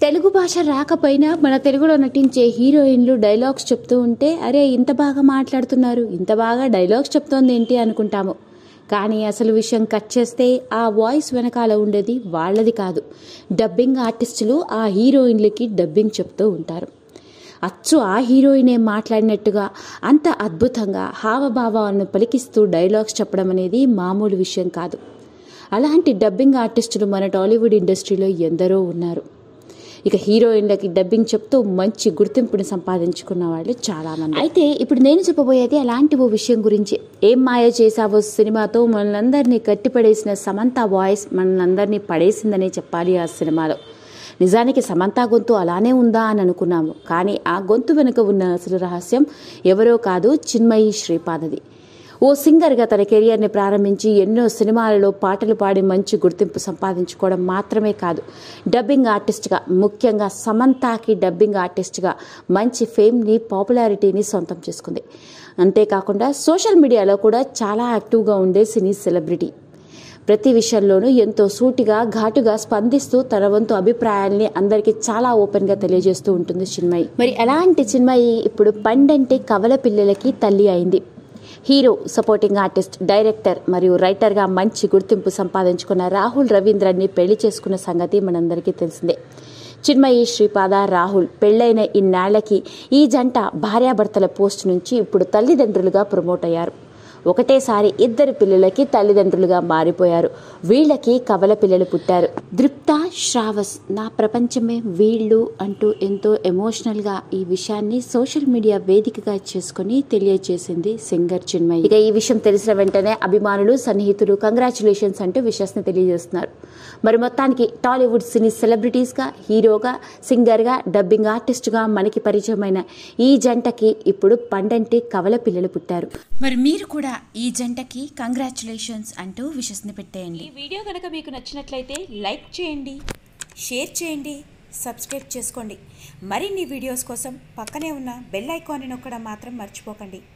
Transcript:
తెలుగు భాష రాకపోయినా మన తెలుగులో నటించే హీరోయిన్లు డైలాగ్స్ చెప్తూ ఉంటే అరే ఇంత బాగా మాట్లాడుతున్నారు ఇంత బాగా డైలాగ్స్ చెప్తోంది ఏంటి అనుకుంటాము కానీ అసలు విషయం కట్ చేస్తే ఆ వాయిస్ వెనకాల ఉండేది వాళ్ళది కాదు డబ్బింగ్ ఆర్టిస్టులు ఆ హీరోయిన్లకి డబ్బింగ్ చెప్తూ ఉంటారు అచ్చు ఆ హీరోయినే మాట్లాడినట్టుగా అంత అద్భుతంగా హావభావాలను పలికిస్తూ డైలాగ్స్ చెప్పడం అనేది మామూలు విషయం కాదు అలాంటి డబ్బింగ్ ఆర్టిస్టులు మన టాలీవుడ్ ఇండస్ట్రీలో ఎందరో ఉన్నారు ఇక హీరోయిన్లకి డబ్బింగ్ చెప్తూ మంచి గుర్తింపుని సంపాదించుకున్న వాళ్ళు చాలా మంది అయితే ఇప్పుడు నేను చెప్పబోయేది అలాంటి ఓ విషయం గురించి ఏం మాయ చేసావో సినిమాతో మనల్ని కట్టిపడేసిన సమంత వాయిస్ మనల్ని పడేసిందనే చెప్పాలి ఆ సినిమాలో నిజానికి సమంత గొంతు అలానే ఉందా అని అనుకున్నాము కానీ ఆ గొంతు వెనుక ఉన్న అసలు రహస్యం ఎవరో కాదు చిన్మయి శ్రీపాదది ఓ సింగర్గా తన కెరియర్ని ప్రారంభించి ఎన్నో సినిమాలలో పాటలు పాడి మంచి గుర్తింపు సంపాదించుకోవడం మాత్రమే కాదు డబ్బింగ్ ఆర్టిస్ట్గా ముఖ్యంగా సమంతాకి డబ్బింగ్ ఆర్టిస్ట్గా మంచి ఫేమ్ని పాపులారిటీని సొంతం చేసుకుంది అంతేకాకుండా సోషల్ మీడియాలో కూడా చాలా యాక్టివ్గా ఉండే సినీ సెలబ్రిటీ ప్రతి విషయంలోనూ ఎంతో సూటిగా ఘాటుగా స్పందిస్తూ తన వంతు అభిప్రాయాల్ని అందరికీ చాలా ఓపెన్ గా తెలియజేస్తూ ఉంటుంది చిన్మయి మరి ఎలాంటి చిన్మయి ఇప్పుడు పండంటే కవల పిల్లలకి తల్లి అయింది హీరో సపోర్టింగ్ ఆర్టిస్ట్ డైరెక్టర్ మరియు రైటర్గా మంచి గుర్తింపు సంపాదించుకున్న రాహుల్ రవీంద్రన్ని పెళ్లి చేసుకున్న సంగతి మనందరికీ తెలిసిందే చిన్మయి శ్రీపాద రాహుల్ పెళ్లైన ఇన్నేళ్లకి ఈ జంట భార్యాభర్తల పోస్ట్ నుంచి ఇప్పుడు తల్లిదండ్రులుగా ప్రమోట్ అయ్యారు ఒకటేసారి ఇద్దరు పిల్లలకి తల్లిదండ్రులుగా మారిపోయారు వీళ్ళకి కవల పిల్లలు పుట్టారు దృప్త శ్రావస్ నా ప్రపంచమే వీళ్ళు అంటూ ఎంతో ఎమోషనల్గా ఈ విషయాన్ని సోషల్ మీడియా వేదికగా చేసుకుని తెలియజేసింది సింగర్ చిన్మయి ఇక ఈ విషయం తెలిసిన వెంటనే అభిమానులు సన్నిహితులు కంగ్రాచులేషన్స్ అంటూ విషయాన్ని తెలియజేస్తున్నారు మరి మొత్తానికి టాలీవుడ్ సినీ సెలబ్రిటీస్గా హీరోగా సింగర్గా డబ్బింగ్ ఆర్టిస్ట్గా మనకి పరిచయమైన ఈ జంటకి ఇప్పుడు పండంటి కవల పిల్లలు పుట్టారు మరి మీరు కూడా ఈ జంటకి కంగ్రాచులేషన్స్ అంటూ విషస్ని పెట్టేయండి ఈ వీడియో కనుక మీకు నచ్చినట్లయితే లైక్ చేయండి షేర్ చేయండి సబ్స్క్రైబ్ చేసుకోండి మరిన్ని వీడియోస్ కోసం పక్కనే ఉన్న బెల్ ఐకాన్ని నొక్కడం మాత్రం మర్చిపోకండి